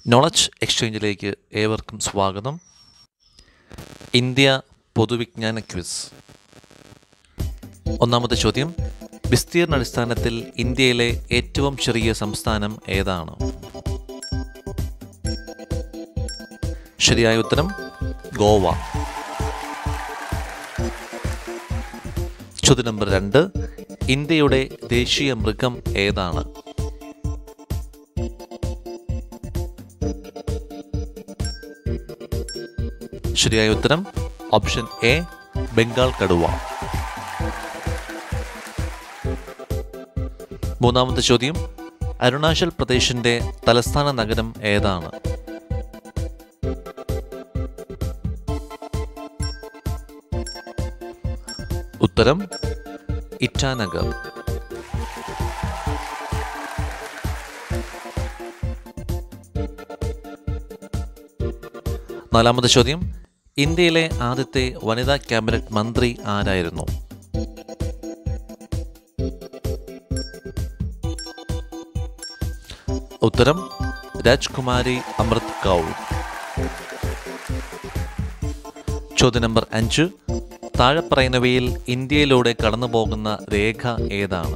knowledge എക്സ്ചേഞ്ചിലേക്ക് ഏവർക്കും സ്വാഗതം India പൊതുവിജ്ഞാന quiz ഒന്നാമത്തെ ചോദ്യം വിസ്തീർണ അടിസ്ഥാനത്തിൽ ഇന്ത്യയിലെ ഏറ്റവും ചെറിയ സംസ്ഥാനം ഏതാണ് ശരിയായ ഉത്തരം ഗോവ ചോദ്യം നമ്പർ രണ്ട് ഇന്ത്യയുടെ ദേശീയ മൃഗം ഏതാണ് ശരിയായ ഉത്തരം ഓപ്ഷൻ എ ബംഗാൾ കടുവ മൂന്നാമത്തെ ചോദ്യം അരുണാചൽ പ്രദേശിന്റെ തലസ്ഥാന നഗരം ഏതാണ് ഉത്തരം ഇറ്റാനഗർ നാലാമത്തെ ചോദ്യം ഇന്ത്യയിലെ ആദ്യത്തെ വനിതാ ക്യാബിനറ്റ് മന്ത്രി ആരായിരുന്നു ഉത്തരം രാജ്കുമാരി അമൃത് കൗർ ചോദ്യം നമ്പർ അഞ്ച് താഴെ പറയുന്നവയിൽ ഇന്ത്യയിലൂടെ കടന്നുപോകുന്ന രേഖ ഏതാണ്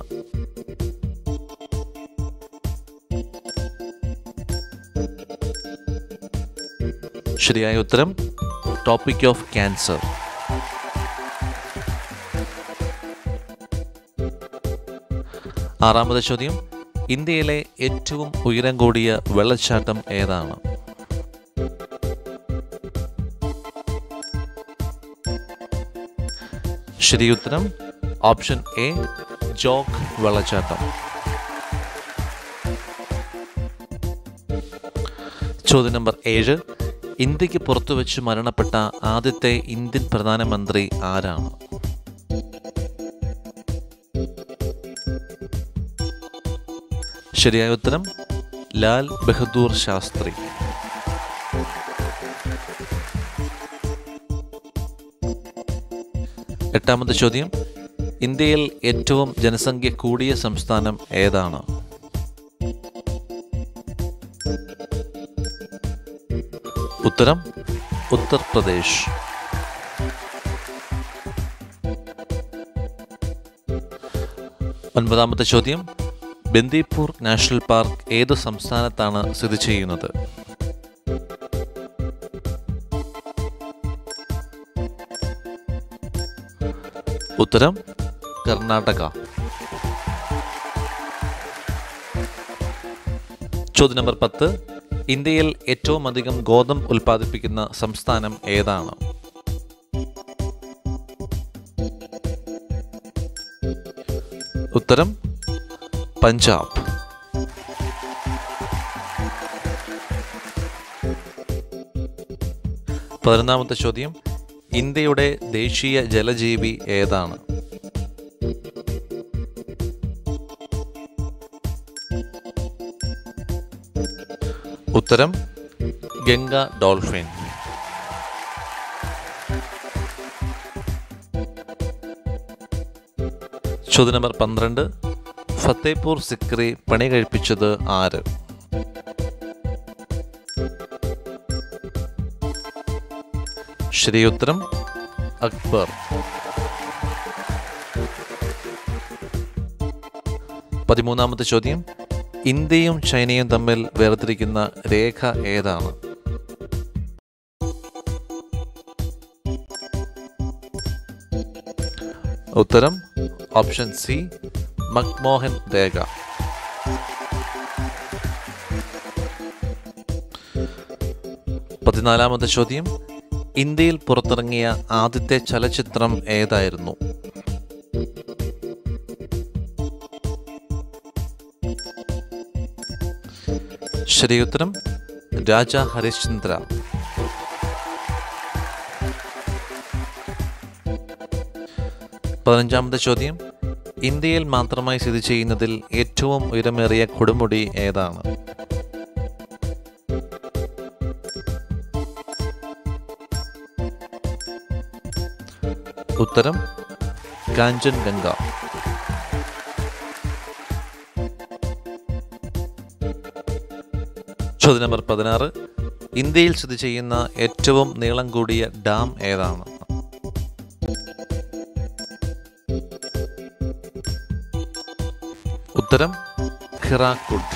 ശരിയായ ഉത്തരം ടോപ്പിക് ഓഫ് ക്യാൻസർ ആറാമത്തെ ചോദ്യം ഇന്ത്യയിലെ ഏറ്റവും ഉയരം കൂടിയ വെള്ളച്ചാട്ടം ഏതാണ് ശരിയുത്തരം ഓപ്ഷൻ എ ജോഗ് വെള്ളച്ചാട്ടം ചോദ്യം നമ്പർ ഏഴ് ഇന്ത്യക്ക് പുറത്തുവച്ച് മരണപ്പെട്ട ആദ്യത്തെ ഇന്ത്യൻ പ്രധാനമന്ത്രി ആരാണ് ശരിയായ ഉത്തരം ലാൽ ബഹദൂർ ശാസ്ത്രി എട്ടാമത്തെ ചോദ്യം ഇന്ത്യയിൽ ഏറ്റവും ജനസംഖ്യ കൂടിയ സംസ്ഥാനം ഏതാണ് ഉത്തരം ഉത്തർപ്രദേശ് ഒൻപതാമത്തെ ചോദ്യം ബന്ദിപ്പൂർ നാഷണൽ പാർക്ക് ഏത് സംസ്ഥാനത്താണ് സ്ഥിതി ചെയ്യുന്നത് ഉത്തരം കർണാടക ചോദ്യം നമ്പർ പത്ത് ഇന്ത്യയിൽ ഏറ്റവും അധികം ഗോതമ്പ് ഉൽപ്പാദിപ്പിക്കുന്ന സംസ്ഥാനം ഏതാണ് ഉത്തരം പഞ്ചാബ് പതിനൊന്നാമത്തെ ചോദ്യം ഇന്ത്യയുടെ ദേശീയ ജലജീവി ഏതാണ് ഉത്തരം ഗംഗ ഡോൾഫിൻ ചോദ്യം നമ്പർ പന്ത്രണ്ട് ഫത്തേപൂർ സിക്രി പണി കഴിപ്പിച്ചത് ആര് ശരിയുത്തരം അക്ബർ പതിമൂന്നാമത്തെ ചോദ്യം ഇന്ത്യയും ചൈനയും തമ്മിൽ വേർതിരിക്കുന്ന രേഖ ഏതാണ് ഉത്തരം ഓപ്ഷൻ സി മക്മോഹൻ രേഖ പതിനാലാമത്തെ ചോദ്യം ഇന്ത്യയിൽ പുറത്തിറങ്ങിയ ആദ്യത്തെ ചലച്ചിത്രം ഏതായിരുന്നു ശരിയുത്തരം രാജ ഹരിശ്ചന്ദ്ര പതിനഞ്ചാമത്തെ ചോദ്യം ഇന്ത്യയിൽ മാത്രമായി സ്ഥിതി ചെയ്യുന്നതിൽ ഏറ്റവും ഉയരമേറിയ കൊടുമുടി ഏതാണ് ഉത്തരം കാഞ്ചൻഗംഗ ചോദ്യം നമ്പർ പതിനാറ് ഇന്ത്യയിൽ സ്ഥിതി ചെയ്യുന്ന ഏറ്റവും നീളം കൂടിയ ഡാം ഏതാണ് ഉത്തരം ഹിറാക്കുഡ്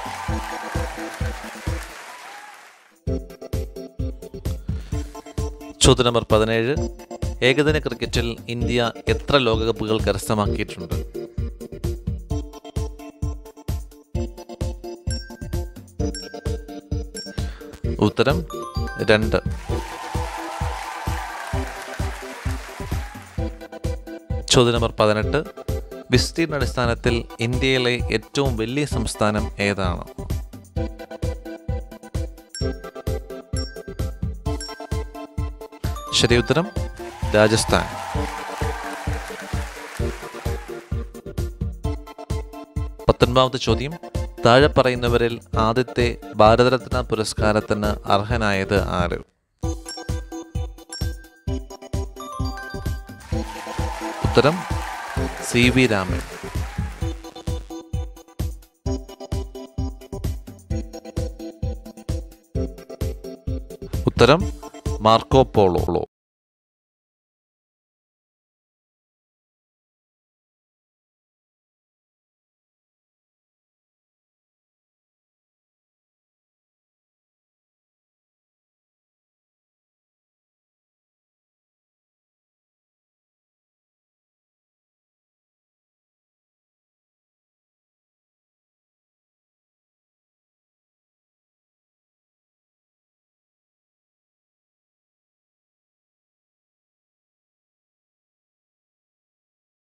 ചോദ്യം നമ്പർ പതിനേഴ് ഏകദിന ക്രിക്കറ്റിൽ ഇന്ത്യ എത്ര ലോകകപ്പുകൾ കരസ്ഥമാക്കിയിട്ടുണ്ട് ഉത്തരം രണ്ട് ചോദ്യം നമ്പർ പതിനെട്ട് വിസ്തീർണ അടിസ്ഥാനത്തിൽ ഇന്ത്യയിലെ ഏറ്റവും വലിയ സംസ്ഥാനം ഏതാണ് ശരി ഉത്തരം രാജസ്ഥാൻ പത്തൊൻപതാമത്തെ ചോദ്യം താഴെ പറയുന്നവരിൽ ആദ്യത്തെ ഭാരതരത്ന പുരസ്കാരത്തിന് അർഹനായത് ആര് ഉത്തരം സി വി രാമൻ ഉത്തരം മാർക്കോ പോളോ